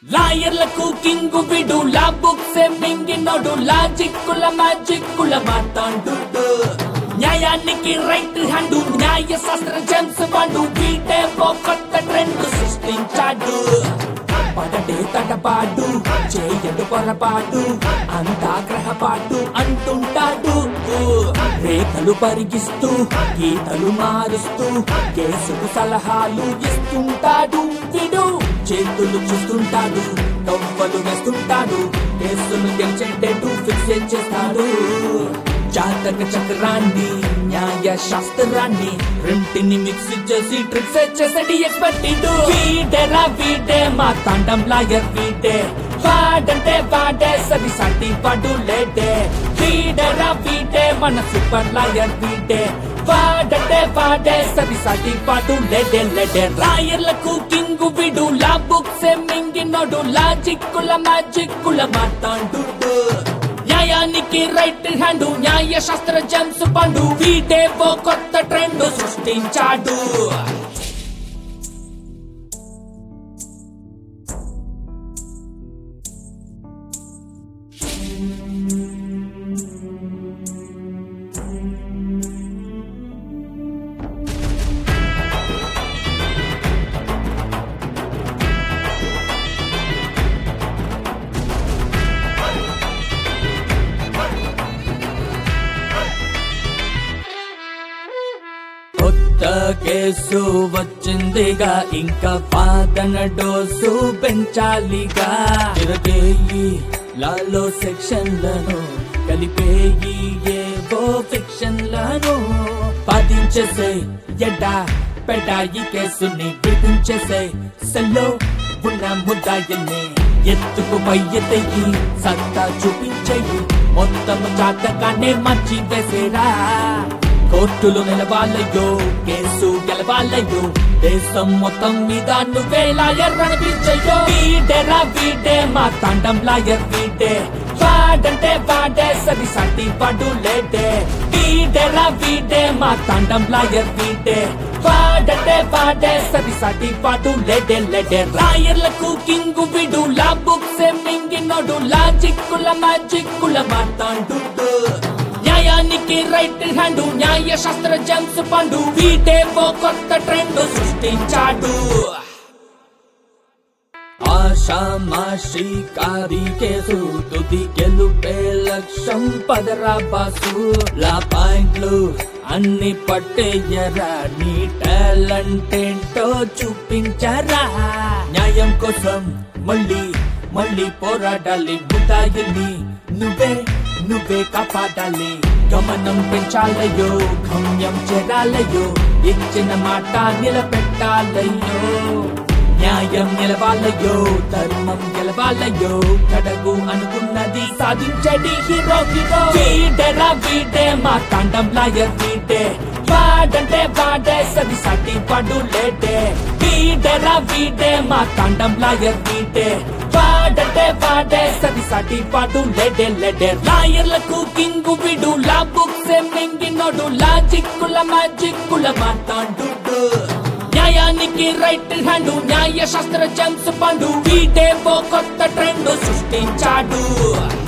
లాయర్లకు king విడు లా books మింగినోడు లాజిక్కుల మ్యాజిక్కుల మాతాండు న్యాయానికి right hand న్యాయ శాస్త్ర జెమ్స్ వాడు వీటే ఓ కొత్త ట్రెండ్ సృష్టించాడు పడటే తటపాటు చేయడు పొరపాటు అంతా గ్రహపాటు అంటుంటాడు రేఖలు పరిగిస్తూ గీతలు మారుస్తూ కేసుకు సలహాలు ఇస్తుంటాడు విడు చేతులు చూస్తుంటాడు తొవ్వలు వేస్తుంటాడు కేసులు గెలిచేటట్టు ఫిక్స్ చేస్తాడు జాతక చక్రాన్ని న్యాయ శాస్త్రాన్ని రెంటిని మిక్స్ చేసి ట్రిక్స్ చేసేది ఎక్స్పర్ట్ వీడేరా వీడే మా తాండం లాయర్ వీడే వాడంటే వాడే సరి సాటి వాడు లేడే వీడేరా వీడే మన సూపర్ లాయర్ వీడే వాడంటే వాడే సరి సాటి వాడు లేడే లేడే రాయర్లకు కింగు విడు లా బుక్స్ మింగినోడు లాజిక్కుల మ్యాజిక్కుల మాతాండు న్యాయానికి రైట్ హ్యాండ్ న్యాయ శాస్త్ర జెమ్స్ పండు వీటే ఓ కొత్త ట్రెండ్ సృష్టించాడు కొత్త కేసు వచ్చిందిగా ఇంకా వాదన డోసు పెంచాలిగా తిరగేయి లాలో సెక్షన్లను కలిపేయి ఏవో ఫిక్షన్లను పాటించేసే ఎడా పెడాయి కేసుని విడిపించేసే సెల్లో ఉన్న ముద్దాయిల్ని ఎత్తుకు పయ్యతయ్యి సత్తా చూపించేయి మొత్తం జాతకాన్ని మంచి వేసేరా కోర్టులు నిలవాలయ్యో కేసు గెలవాలయ్యో దేశం మొత్తం మీద నువ్వే లాయర్ అనిపించయ్యో వీడేరా వీడే మా తాండం లాయర్ వీడే వాడంటే వాడే సరి సాటి వాడు లేడే వీడేరా వీడే మా తాండం లాయర్ వీడే వాడంటే వాడే సరి సాటి వాడు లేడే లేడే రాయర్లకు కింగు విడు లా బుక్స్ మింగినోడు లాజిక్కుల మ్యాజిక్కుల మాతాండు న్యాయానికి రైట్ హ్యాండ్ న్యాయ శాస్త్ర జెమ్స్ పండు వీటే ఓ కొత్త ట్రెండ్ సృష్టించాడు ఆషామాషి కారి కేసు తుది గెలుపే లక్ష్యం పదరా బాసు లా పాయింట్లు అన్ని పట్టేయరా నీ టాలెంట్ ఏంటో చూపించరా న్యాయం కోసం మళ్ళీ మళ్ళీ పోరాడాలి ముతాయిని నువ్వే నువ్వే కాపాడాలి గమనం పెంచాలయ్యో గమ్యం చేరాలయ్యో ఇచ్చిన మాట నిలబెట్టాలయ్యో న్యాయం నిలవాలయ్యో ధర్మం గెలవాలయ్యో కడగు అనుకున్నది సాధించడి హీరో హీరో వీడేరా వీడే మా తాండం లాయర్ వీడే వాడంటే వాడే సరి సాటి వాడు లేడే వీడేరా వీడే మా తాండం లాయర్ వీడే వాడంటే వాడే సరి సాటి వాడు లేడే లేడే లాయర్లకు కింగు విడు లా బుక్స్ మింగినోడు లాజిక్కుల మ్యాజిక్కుల మాతాండు న్యాయానికి రైట్ హ్యాండ్ న్యాయ శాస్త్ర జెమ్స్ పండు వీటే ఓ కొత్త ట్రెండ్ సృష్టించాడు